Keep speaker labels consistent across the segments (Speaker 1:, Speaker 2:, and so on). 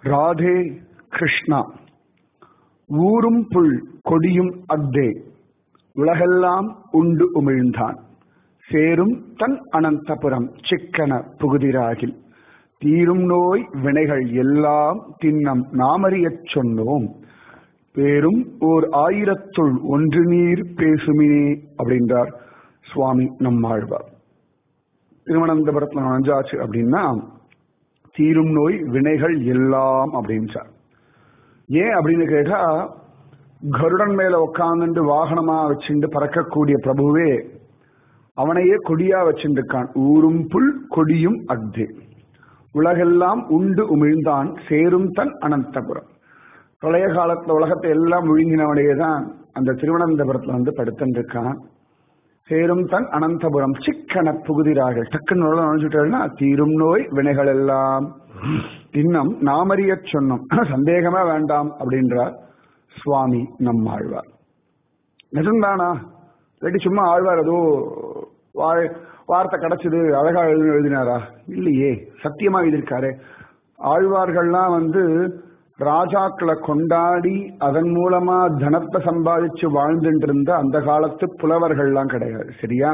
Speaker 1: ராதே கிருஷ்ணா ஊரும் புல் கொடியும் அக்தே உலகெல்லாம் உண்டு உமிழ்ந்தான் சேரும் தன் அனந்தபுரம் சிக்கன புகுதிராகில் தீரும் நோய் வினைகள் எல்லாம் தின்னம் நாமறியச் சொன்னோம் பேரும் ஓர் ஆயிரத்துள் ஒன்று நீர் பேசுமினே அப்படின்றார் சுவாமி நம்மாழ்வார் திருவனந்தபுரத்துல நுழைஞ்சாச்சு அப்படின்னா தீரும் நோய் வினைகள் எல்லாம் அப்படின்றார் ஏன் அப்படின்னு கேட்டா கருடன் மேல உட்காந்துட்டு வாகனமா வச்சுட்டு பறக்கக்கூடிய பிரபுவே அவனையே கொடியா வச்சுருக்கான் ஊரும் புல் கொடியும் அக்தே உலகெல்லாம் உண்டு உமிழ்ந்தான் சேரும் தன் அனந்தபுரம் பழைய காலத்துல உலகத்தை எல்லாம் விழுங்கினவனையே தான் அந்த திருவனந்தபுரத்துல வந்து படுத்துருக்கான் சேரும் தன் அனந்தபுரம் சிக்கன புகுதிராக டக்குன்னு நுழைஞ்சுட்டா தீரும் நோய் வினைகள் எல்லாம் இன்னும் நாமறிய சொன்னோம் சந்தேகமே வேண்டாம் அப்படின்றார் சுவாமி நம்மாழ்வார் நிஜம்தானா இல்லாட்டி சும்மா ஆழ்வார் ஏதோ வார்த்தை கிடைச்சது அழகா எழுதி எழுதினாரா இல்லையே சத்தியமா எழுதியிருக்காரு ஆழ்வார்கள்லாம் வந்து ராஜாக்களை கொண்டாடி அதன் மூலமா தனத்தை சம்பாதிச்சு வாழ்ந்துட்டு இருந்த அந்த காலத்து புலவர்கள்லாம் கிடையாது சரியா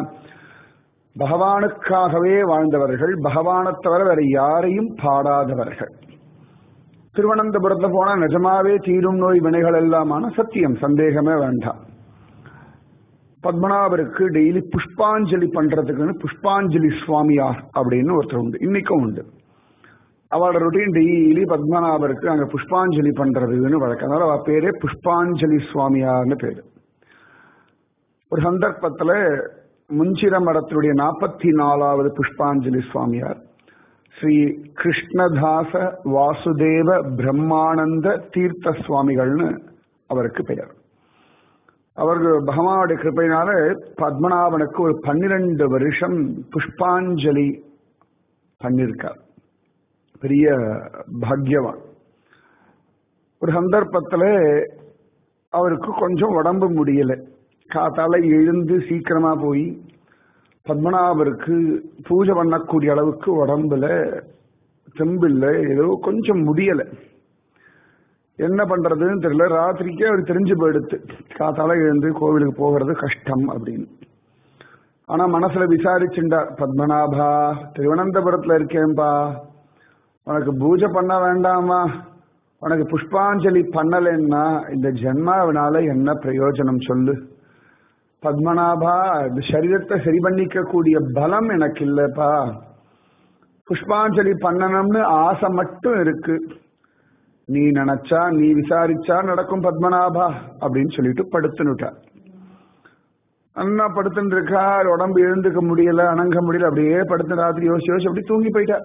Speaker 1: பகவானுக்காகவே வாழ்ந்தவர்கள் பகவானை தவிர வேற யாரையும் பாடாதவர்கள் திருவனந்தபுரத்துல போனா நிஜமாவே தீரும் நோய் வினைகள் எல்லாமான சத்தியம் சந்தேகமே வேண்டாம் பத்மநாபருக்கு டெய்லி புஷ்பாஞ்சலி பண்றதுக்குன்னு புஷ்பாஞ்சலி சுவாமியார் அப்படின்னு ஒருத்தர் உண்டு இன்னைக்கும் உண்டு அவளோட ரொட்டீன் டெய்லி பத்மநாபருக்கு அங்க புஷ்பாஞ்சலி பண்றதுன்னு வழக்கம் அதனால அவ பேரே புஷ்பாஞ்சலி சுவாமியார்னு பேரு ஒரு சந்தர்ப்பத்துல முஞ்சிர மடத்தினுடைய நாற்பத்தி நாலாவது புஷ்பாஞ்சலி சுவாமியார் ஸ்ரீ கிருஷ்ணதாச வாசுதேவ பிரம்மானந்த தீர்த்த சுவாமிகள்னு அவருக்கு பெயர் அவர்கள் பகவானுடைய கிருப்பையினால பத்மநாபனுக்கு ஒரு பன்னிரண்டு வருஷம் புஷ்பாஞ்சலி பண்ணிருக்கார் பெரிய பாக்யவான் ஒரு சந்தர்ப்பத்தில் அவருக்கு கொஞ்சம் உடம்பு முடியல காத்தால எழுந்து சீக்கிரமா போய் பத்மநாபருக்கு பூஜை பண்ணக்கூடிய அளவுக்கு உடம்புல தெம்பில்ல ஏதோ கொஞ்சம் முடியல என்ன பண்றதுன்னு தெரியல ராத்திரிக்கே அவர் தெரிஞ்சு போயிடுத்து காத்தால எழுந்து கோவிலுக்கு போகிறது கஷ்டம் அப்படின்னு ஆனா மனசுல விசாரிச்சுண்டார் பத்மநாபா திருவனந்தபுரத்துல இருக்கேன்பா உனக்கு பூஜை பண்ண வேண்டாமா உனக்கு புஷ்பாஞ்சலி பண்ணலைன்னா இந்த ஜென்மாவினால என்ன பிரயோஜனம் சொல்லு பத்மநாபா இந்த சரீரத்தை சரி பண்ணிக்க கூடிய பலம் எனக்கு இல்லப்பா புஷ்பாஞ்சலி பண்ணணும்னு ஆசை மட்டும் இருக்கு நீ நினைச்சா நீ விசாரிச்சா நடக்கும் பத்மநாபா அப்படின்னு சொல்லிட்டு படுத்துனுட்டார் அண்ணா படுத்துட்டு இருக்கார் உடம்பு எழுந்துக்க முடியல அணங்க முடியல அப்படியே படுத்து ராத்திரி யோசிச்சு யோசிச்சு அப்படி தூங்கி போயிட்டார்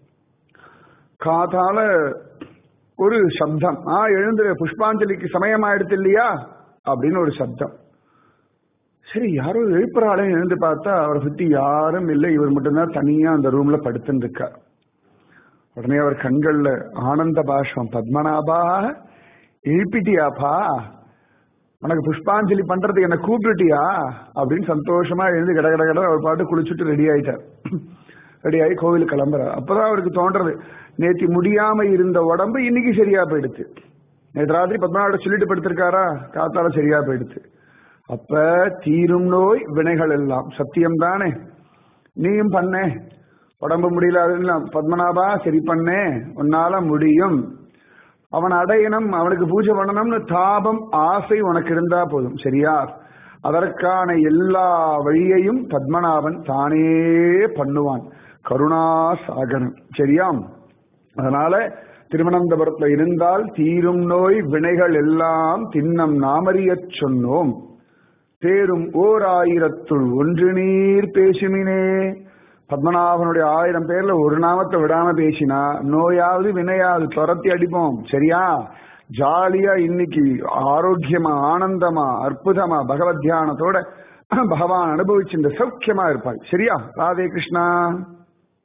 Speaker 1: காதால ஒரு சப்தம் ஆ எழுந்துரு புஷ்பாஞ்சலிக்கு சமயம் ஆயிடுத்து இல்லையா அப்படின்னு ஒரு சப்தம் சரி யாரோ எழுப்புறாளே எழுந்து பார்த்தா அவரை சுத்தி யாரும் இல்லை இவர் மட்டும்தான் தனியா அந்த ரூம்ல படுத்துட்டு இருக்கார் உடனே அவர் கண்கள்ல ஆனந்த பாஷம் பத்மநாபா எழுப்பிட்டியாப்பா உனக்கு புஷ்பாஞ்சலி பண்றதுக்கு என்ன கூப்பிட்டுட்டியா அப்படின்னு சந்தோஷமா எழுந்து கட கட கட அவர் பாட்டு குளிச்சுட்டு ரெடி ஆயிட்டார் ரெடி ஆகி கோவிலுக்கு கிளம்புறார் அப்பதான் அவருக்கு தோன்றது நேத்தி முடியாம இருந்த உடம்பு இன்னைக்கு சரியா போயிடுச்சு நேற்று ராத்திரி பத்மநாப சொல்லிட்டு படுத்திருக்காரா காத்தால சரியா போயிடுச்சு அப்ப தீரும் நோய் வினைகள் எல்லாம் சத்தியம் தானே நீயும் பண்ணே உடம்பு முடியல பத்மநாபா சரி பண்ணே உன்னால முடியும் அவன் அடையணும் அவனுக்கு பூஜை பண்ணணும்னு தாபம் ஆசை உனக்கு இருந்தா போதும் சரியா அதற்கான எல்லா வழியையும் பத்மநாபன் தானே பண்ணுவான் கருணா சாகரன் சரியாம் அதனால திருவனந்தபுரத்துல இருந்தால் தீரும் நோய் வினைகள் எல்லாம் தின்னம் நாமறியச் சொன்னோம் தேரும் ஓர் ஆயிரத்துள் ஒன்று நீர் பேசுமினே பத்மநாபனுடைய ஆயிரம் பேர்ல ஒரு நாமத்தை விடாம பேசினா நோயாவது வினையாவது துரத்தி அடிப்போம் சரியா ஜாலியா இன்னைக்கு ஆரோக்கியமா ஆனந்தமா அற்புதமா பகவத் தியானத்தோட பகவான் அனுபவிச்சு இந்த சௌக்கியமா இருப்பாள் சரியா ராதே கிருஷ்ணா